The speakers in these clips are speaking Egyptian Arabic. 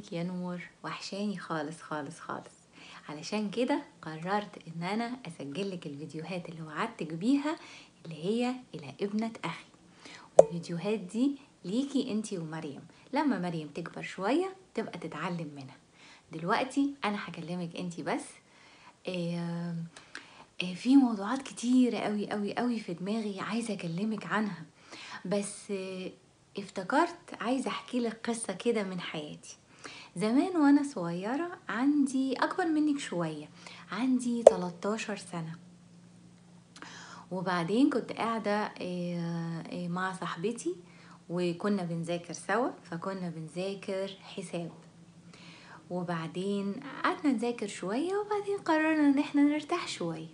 ازيك يا نور وحشاني خالص خالص خالص علشان كده قررت ان انا اسجل لك الفيديوهات اللي وعدتك بيها اللي هي الى ابنة اخي والفيديوهات دي ليكي انتي ومريم لما مريم تكبر شوية تبقى تتعلم منها دلوقتي انا هكلمك انتي بس آه آه في موضوعات كتيرة قوي قوي قوي في دماغي عايزة اكلمك عنها بس آه افتكرت عايزة احكي لك قصة كده من حياتي زمان وانا صغيرة عندي اكبر منك شوية عندي 13 سنة وبعدين كنت قاعدة مع صاحبتي وكنا بنذاكر سوا فكنا بنذاكر حساب وبعدين قعدنا نذاكر شوية وبعدين قررنا ان احنا نرتاح شوية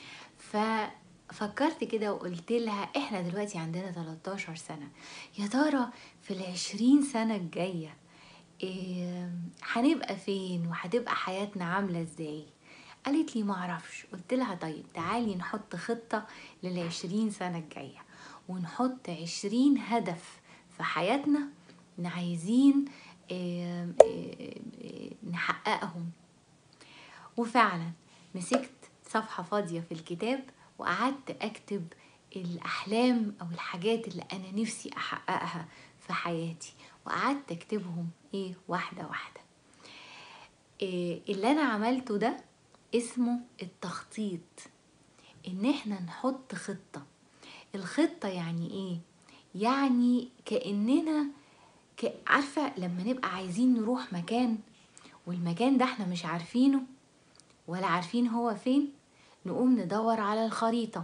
ففكرت كده وقلت لها احنا دلوقتي عندنا 13 سنة يا ترى في العشرين سنة الجاية إيه هنبقى فين وهتبقى حياتنا عاملة ازاي قالت لي معرفش قلت لها طيب تعالي نحط خطة للعشرين سنة الجاية ونحط عشرين هدف في حياتنا عايزين إيه إيه نحققهم وفعلا مسكت صفحة فاضية في الكتاب وقعدت أكتب الأحلام أو الحاجات اللي أنا نفسي أحققها في حياتي وقعدت أكتبهم إيه واحدة واحدة إيه اللي أنا عملته ده اسمه التخطيط إن إحنا نحط خطة الخطة يعني إيه؟ يعني كأننا ك... عارفة لما نبقى عايزين نروح مكان والمكان ده احنا مش عارفينه ولا عارفين هو فين نقوم ندور على الخريطة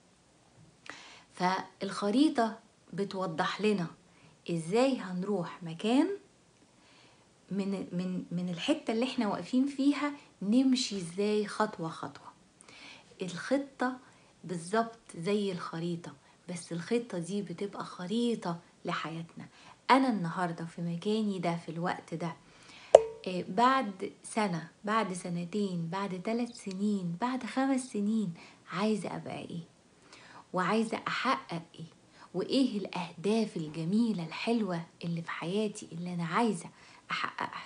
فالخريطة بتوضح لنا ازاي هنروح مكان من من من الحته اللي احنا واقفين فيها نمشي ازاي خطوه خطوه الخطه بالظبط زي الخريطه بس الخطه دي بتبقى خريطه لحياتنا انا النهارده في مكاني ده في الوقت ده بعد سنه بعد سنتين بعد ثلاث سنين بعد خمس سنين عايزه ابقى ايه وعايزه احقق ايه وايه الاهداف الجميله الحلوه اللي في حياتي اللي انا عايزه احققها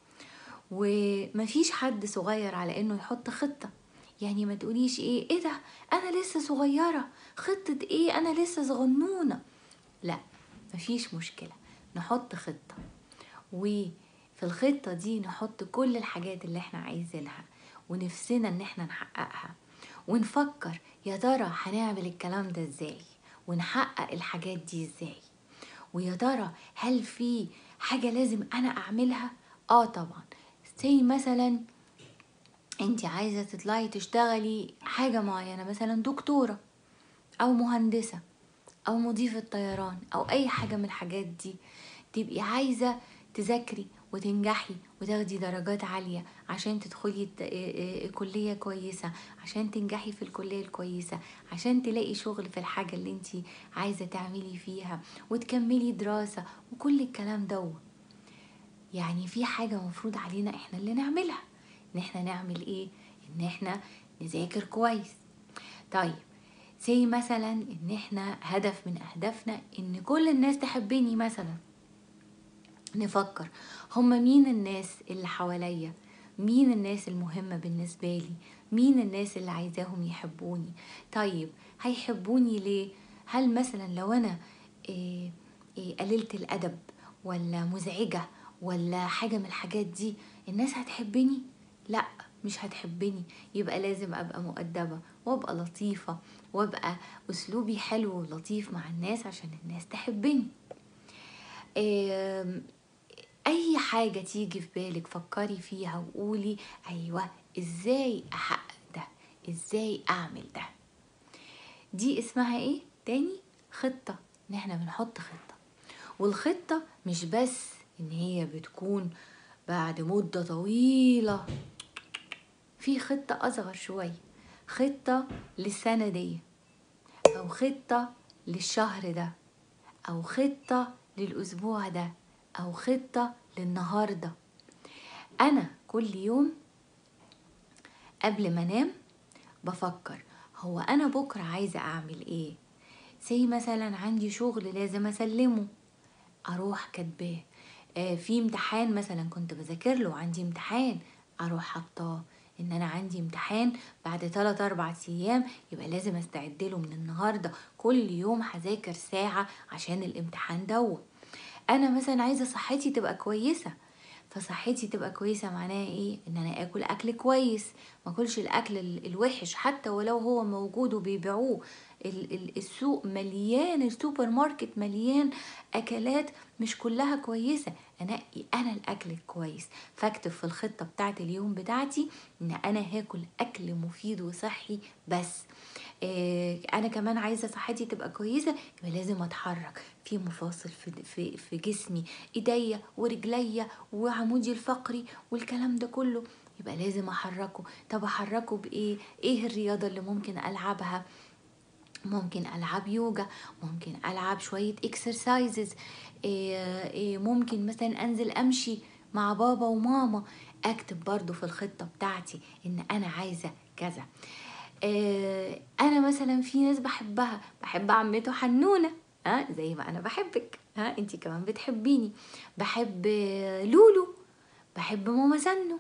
ومفيش حد صغير على انه يحط خطه يعني ما تقوليش ايه ايه ده انا لسه صغيره خطه ايه انا لسه صغنونه لا مفيش مشكله نحط خطه وفي الخطه دي نحط كل الحاجات اللي احنا عايزينها ونفسنا ان احنا نحققها ونفكر يا ترى هنعمل الكلام ده ازاي ونحقق الحاجات دي ازاي ويا ترى هل في حاجة لازم أنا أعملها؟ آه طبعا زي مثلا أنت عايزة تطلعي تشتغلي حاجة معينة مثلا دكتورة أو مهندسة أو مضيفة طيران أو أي حاجة من الحاجات دي تبقي عايزة تذاكري وتنجحي وتاخدي درجات عالية عشان تدخلي كلية كويسة عشان تنجحي في الكلية الكويسة عشان تلاقي شغل في الحاجة اللي انت عايزة تعملي فيها وتكملي دراسة وكل الكلام ده يعني في حاجة مفروض علينا احنا اللي نعملها ان احنا نعمل ايه ان احنا نذاكر كويس طيب زي مثلا ان احنا هدف من اهدافنا ان كل الناس تحبني مثلا نفكر هما مين الناس اللي حواليا مين الناس المهمة بالنسبة لي مين الناس اللي عايزاهم يحبوني طيب هيحبوني ليه هل مثلا لو انا إيه إيه قللت الادب ولا مزعجة ولا حاجة من الحاجات دي الناس هتحبني لا مش هتحبني يبقى لازم ابقى مؤدبة وابقى لطيفة وابقى اسلوبي حلو ولطيف مع الناس عشان الناس تحبني إيه اي حاجة تيجي في بالك فكري فيها وقولي ايوه ازاي احقق ده ازاي اعمل ده دي اسمها ايه تاني خطة ان احنا بنحط خطة والخطة مش بس ان هي بتكون بعد مدة طويلة في خطة اصغر شوية خطة للسنة دي او خطة للشهر ده او خطة للاسبوع ده او خطه للنهارده انا كل يوم قبل ما انام بفكر هو انا بكره عايزه اعمل ايه زي مثلا عندي شغل لازم اسلمه اروح كاتباه آه في امتحان مثلا كنت بذاكر له عندي امتحان اروح حاطاه ان انا عندي امتحان بعد 3 4 ايام يبقى لازم استعد له من النهارده كل يوم هذاكر ساعه عشان الامتحان دوت انا مثلا عايزه صحتي تبقى كويسه فصحتي تبقى كويسه معناها ايه ان انا اكل اكل كويس ما اكلش الاكل ال- الوحش حتى ولو هو موجود وبيبيعوه ال- ال- السوق مليان السوبر ماركت مليان اكلات مش كلها كويسه انقي انا الاكل الكويس فاكتب في الخطه بتاعت اليوم بتاعتي ان انا هاكل اكل مفيد وصحي بس آه، انا كمان عايزه صحتي تبقى كويسه يبقى لازم اتحرك في مفاصل في في في جسمي ايديا ورجليا وعمودي الفقري والكلام ده كله يبقى لازم احركه طب احركه بايه ايه الرياضه اللي ممكن العبها ممكن العب يوجا ممكن العب شويه اكسرسايزز ممكن مثلا انزل امشي مع بابا وماما اكتب برضو في الخطه بتاعتي ان انا عايزه كذا آه، انا مثلا في ناس بحبها بحب عمته حنونه ها زي ما انا بحبك ها انتي كمان بتحبيني بحب آه، لولو بحب ماما سنو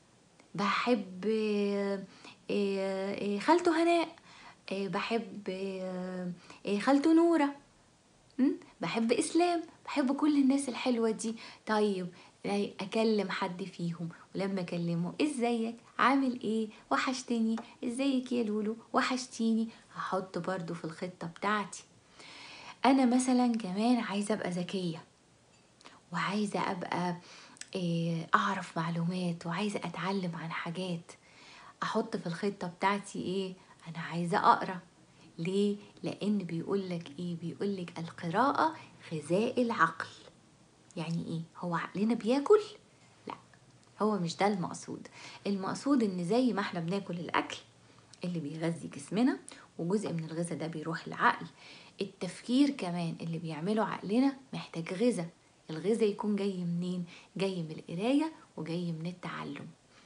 بحب آه، آه، آه، خالته هناء آه، بحب آه، آه، خالته نوره م? بحب اسلام بحب كل الناس الحلوه دي طيب لا- اكلم حد فيهم ولما اكلمه ازيك عامل ايه وحشتني ازيك يا لولو وحشتيني هحط برضو في الخطه بتاعتي انا مثلا كمان عايزه ابقى ذكيه وعايزه ابقى إيه، اعرف معلومات وعايزه اتعلم عن حاجات احط في الخطه بتاعتي ايه انا عايزه اقرا ليه لان بيقولك ايه بيقولك القراءه غذاء العقل يعني ايه هو عقلنا بياكل لا هو مش ده المقصود المقصود ان زي ما احنا بناكل الاكل اللي بيغذي جسمنا وجزء من الغذاء ده بيروح العقل التفكير كمان اللي بيعمله عقلنا محتاج غذاء الغذاء يكون جاي منين جاي من القرايه وجاي من التعلم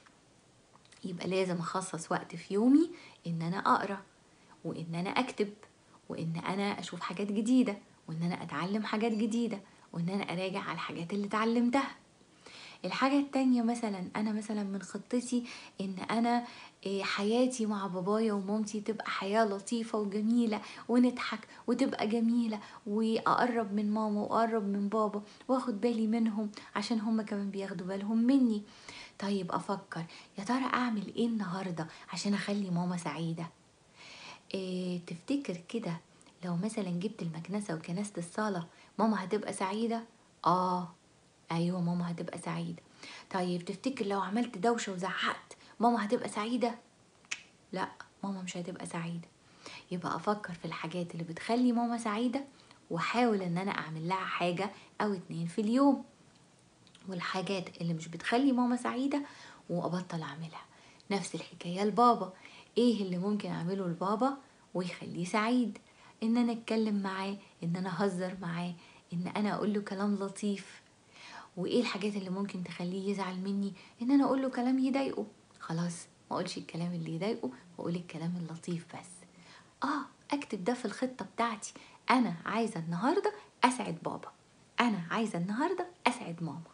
يبقى لازم اخصص وقت في يومي ان انا اقرا وان انا اكتب وان انا اشوف حاجات جديده وان انا اتعلم حاجات جديده وان انا اراجع على الحاجات اللي اتعلمتها الحاجة التانية مثلا أنا مثلا من خطتي إن أنا إيه، حياتي مع بابايا ومامتي تبقى حياة لطيفة وجميلة ونضحك وتبقى جميلة وأقرب من ماما وأقرب من بابا وأخد بالي منهم عشان هما كمان بياخدوا بالهم مني طيب أفكر يا ترى أعمل إيه النهاردة عشان أخلي ماما سعيدة إيه تفتكر كده لو مثلا جبت المكنسة وكنست الصالة ماما هتبقى سعيدة؟ آه أيوة ماما هتبقى سعيدة طيب تفتكر لو عملت دوشة وزعقت ماما هتبقى سعيدة؟ لا ماما مش هتبقى سعيدة يبقى أفكر في الحاجات اللي بتخلي ماما سعيدة وأحاول إن أنا أعمل لها حاجة أو اتنين في اليوم والحاجات اللي مش بتخلي ماما سعيدة وأبطل أعملها نفس الحكاية لبابا إيه اللي ممكن أعمله لبابا ويخليه سعيد إن أنا أتكلم معاه إن أنا أهزر معاه إن أنا أقول له كلام لطيف وايه الحاجات اللي ممكن تخليه يزعل مني ان انا اقول له كلام يضايقه خلاص ما اقولش الكلام اللي يضايقه واقول الكلام اللطيف بس اه اكتب ده في الخطه بتاعتي انا عايزه النهارده اسعد بابا انا عايزه النهارده اسعد ماما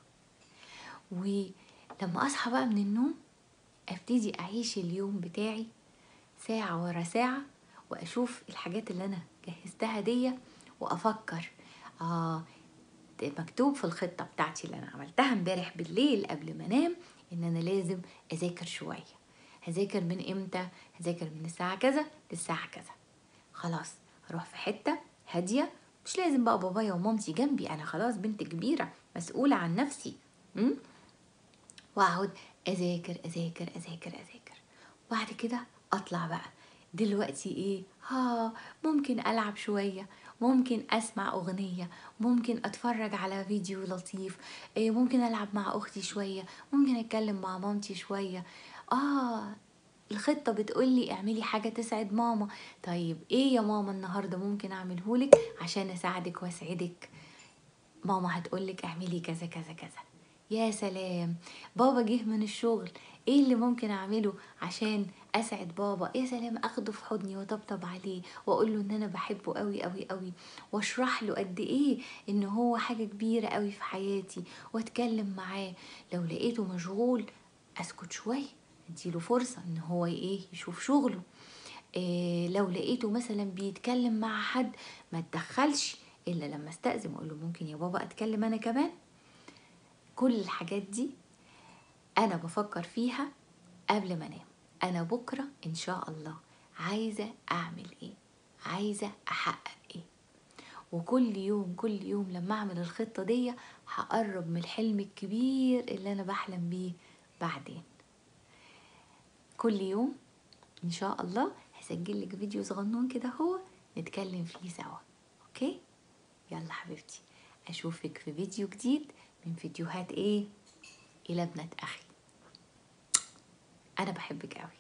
ولما اصحى بقى من النوم ابتدي اعيش اليوم بتاعي ساعه ورا ساعه واشوف الحاجات اللي انا جهزتها دي وافكر اه مكتوب في الخطة بتاعتي اللي أنا عملتها امبارح بالليل قبل ما أنام إن أنا لازم أذاكر شوية هذاكر من إمتى؟ هذاكر من الساعة كذا للساعة كذا خلاص أروح في حتة هادية مش لازم بقى بابايا ومامتي جنبي أنا خلاص بنت كبيرة مسؤولة عن نفسي م? وأقعد أذاكر أذاكر أذاكر أذاكر بعد كده أطلع بقى دلوقتي إيه؟ ها ممكن ألعب شوية ممكن اسمع اغنيه ممكن اتفرج على فيديو لطيف إيه، ممكن العب مع اختي شويه ممكن اتكلم مع مامتي شويه اه الخطة بتقولي اعملي حاجة تسعد ماما طيب ايه يا ماما النهاردة ممكن اعملهولك عشان اساعدك واسعدك ماما هتقولك اعملي كذا كذا كذا يا سلام بابا جه من الشغل ايه اللي ممكن اعمله عشان اسعد بابا يا سلام اخده في حضني واطبطب عليه واقول له ان انا بحبه قوي قوي قوي واشرح له قد ايه ان هو حاجه كبيره قوي في حياتي واتكلم معاه لو لقيته مشغول اسكت شويه اديله فرصه ان هو ايه يشوف شغله إيه لو لقيته مثلا بيتكلم مع حد ما اتدخلش الا لما استاذن واقول له ممكن يا بابا اتكلم انا كمان كل الحاجات دي انا بفكر فيها قبل ما انام انا بكره ان شاء الله عايزه اعمل ايه عايزه احقق ايه وكل يوم كل يوم لما اعمل الخطه دي هقرب من الحلم الكبير اللي انا بحلم بيه بعدين كل يوم ان شاء الله هسجل لك فيديو صغنون كده هو نتكلم فيه سوا اوكي يلا حبيبتي اشوفك في فيديو جديد من فيديوهات ايه الى ابنة اخي انا بحبك قوي